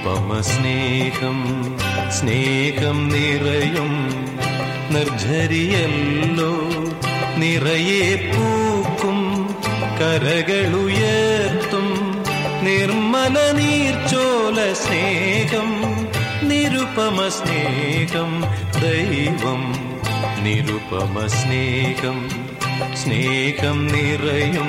നിരുപമ സ്നേഹം സ്നേഹം നിറയും നിർജരിയല്ലോ നിറയെ പൂക്കും കരകളുയർത്തും നിർമ്മല നീർച്ചോല സ്നേഹം നിരുപമ സ്നേഹം ദൈവം നിരുപമ സ്നേഹം സ്നേഹം നിറയും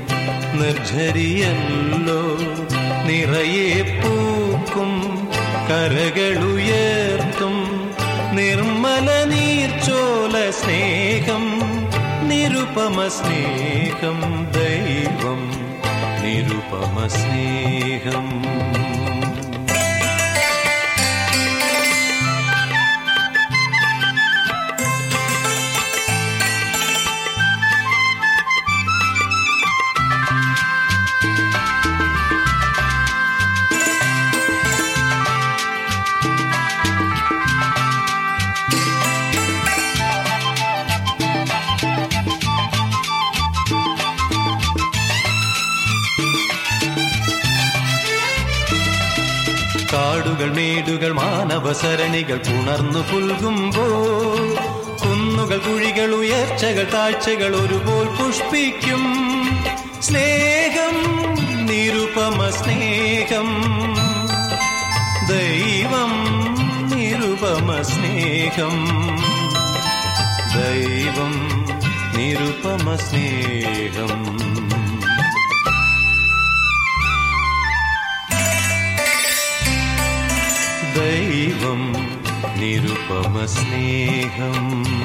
നിർജരിയല്ലോ നിറയെ പൂക്കും കരകളുയർത്തും നിർമ്മല നീർച്ചോല സ്നേഹം നിരുപമ സ്നേഹം ദൈവം നിരുപമ സ്നേഹം കാടുകൾ മേടുകൾ മാനവസരണികൾ പുണർന്നു പുൽകുമ്പോ കുന്നുകൾ കുഴികൾ ഉയർച്ചകൾ താഴ്ചകൾ ഒരുപോൽ പുഷ്പിക്കും സ്നേഹം നിരുപമ സ്നേഹം ദൈവം നിരുപമ സ്നേഹം ദൈവം നിരുപമ സ്നേഹം ദൈവം നിരുപമ സ്നേഹം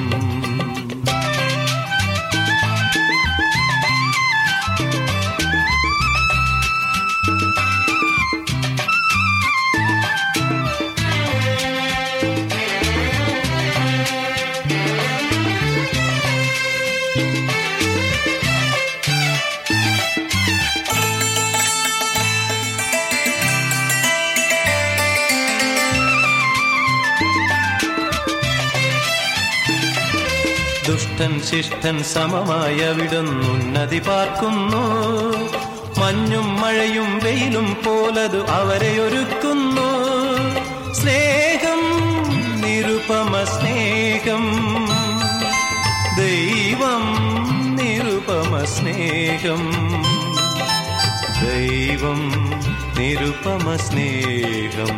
ദുഷ്ടൻ ശിഷ്ടൻ സമമായ വിടുന്നുന്നതി പാർക്കുന്നു മഞ്ഞും മഴയും വെയിലും പോലതു അവരെ ഒരുക്കുന്നു സ്നേഹം നിരുപമ സ്നേഹം ദൈവം നിരുപമ സ്നേഹം ദൈവം നിരുപമ സ്നേഹം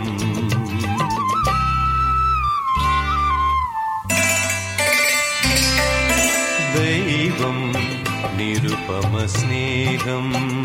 ദൈവം നിരുപമ സ്നേഹം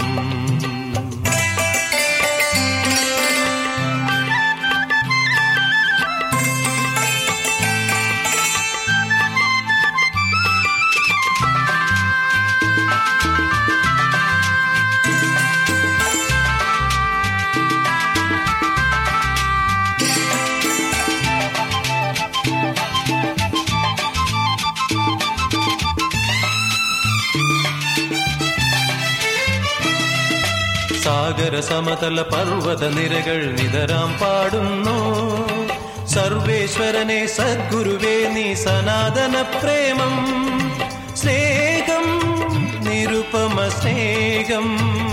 സാഗര സമതല പർവ്വത നിരകൾ നിതരാം പാടുന്നു സർവേശ്വരനെ സദ്ഗുരുവേ നീ സനാതന പ്രേമം സ്നേഹം നിരുപമ സ്നേഹം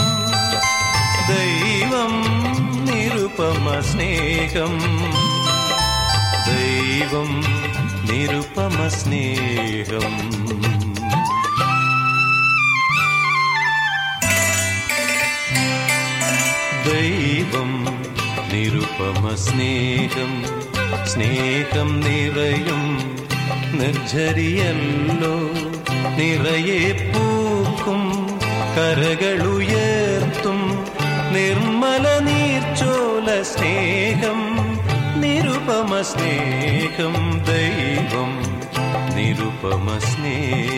ദൈവം നിരുപമ സ്നേഹം ദൈവം നിരുപമ സ്നേഹം ദൈവം നിരുപമ സ്നേഹം സ്നേഹം നിറയും നിർജരിയല്ലോ നിറയെ പൂക്കും കരകളുയർത്തും നിർമ്മല നീർച്ചോല സ്നേഹം നിരുപമ സ്നേഹം ദൈവം നിരുപമ സ്നേഹം